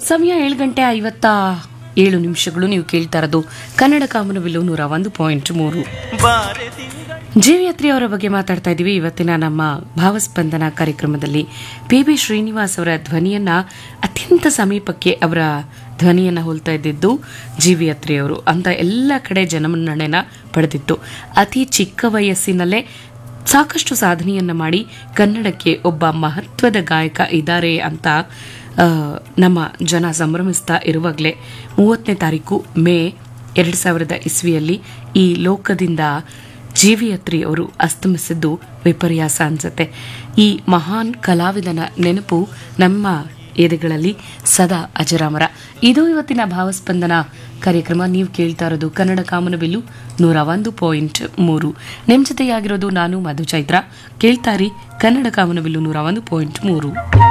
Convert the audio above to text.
ಸಮಯ ಏಳು ಗಂಟೆ ಐವತ್ತ ಏಳು ನಿಮಿಷಗಳು ನೀವು ಕೇಳ್ತಾ ಇರೋದು ಕನ್ನಡ ಕಾಮನಬಿಲ್ಲು ನೂರ ಒಂದು ಪಾಯಿಂಟ್ ಮೂರು ಜೀವಿಯತ್ರಿ ಅವರ ಬಗ್ಗೆ ಮಾತಾಡ್ತಾ ಇದ್ದೀವಿ ಇವತ್ತಿನ ನಮ್ಮ ಭಾವಸ್ಪಂದನ ಕಾರ್ಯಕ್ರಮದಲ್ಲಿ ಪಿ ಬಿ ಶ್ರೀನಿವಾಸ್ ಅವರ ಧ್ವನಿಯನ್ನ ಅತ್ಯಂತ ಸಮೀಪಕ್ಕೆ ಅವರ ಧ್ವನಿಯನ್ನ ಹೋಲ್ತಾ ಇದ್ದಿದ್ದು ಜೀವಿಯತ್ರಿ ಅವರು ಅಂತ ಎಲ್ಲ ಕಡೆ ಜನಮನ್ನಣೆನ ಪಡೆದಿತ್ತು ಅತಿ ಚಿಕ್ಕ ವಯಸ್ಸಿನಲ್ಲೇ ಸಾಕಷ್ಟು ಸಾಧನೆಯನ್ನ ಮಾಡಿ ಕನ್ನಡಕ್ಕೆ ಒಬ್ಬ ಮಹತ್ವದ ಗಾಯಕ ಇದ್ದಾರೆ ಅಂತ ಆ, ನಮ್ಮ ಜನ ಸಂಭ್ರಮಿಸ್ತಾ ಇರುವಾಗಲೇ ಮೂವತ್ತನೇ ತಾರೀಕು ಮೇ ಎರಡು ಸಾವಿರದ ಇಸ್ವಿಯಲ್ಲಿ ಈ ಲೋಕದಿಂದ ಜೀವಿಯತ್ರಿ ಅವರು ಅಸ್ತಮಿಸಿದ್ದು ವಿಪರ್ಯಾಸ ಅನ್ಸುತ್ತೆ ಈ ಮಹಾನ್ ಕಲಾವಿದನ ನೆನಪು ನಮ್ಮ ಎದೆಗಳಲ್ಲಿ ಸದಾ ಅಜರಾಮರ ಇದು ಇವತ್ತಿನ ಭಾವಸ್ಪಂದನ ಕಾರ್ಯಕ್ರಮ ನೀವು ಕೇಳ್ತಾ ಇರೋದು ಕನ್ನಡ ಕಾಮನಬಿಲ್ಲು ನೂರ ಒಂದು ಪಾಯಿಂಟ್ ಮೂರು ನಿಮ್ಮ ಜೊತೆಯಾಗಿರೋದು ನಾನು ಮಧು ಚೈತ್ರ ಕೇಳ್ತಾರಿ ಕನ್ನಡ ಕಾಮನಬಿಲ್ಲು ನೂರ ಒಂದು ಪಾಯಿಂಟ್ ಮೂರು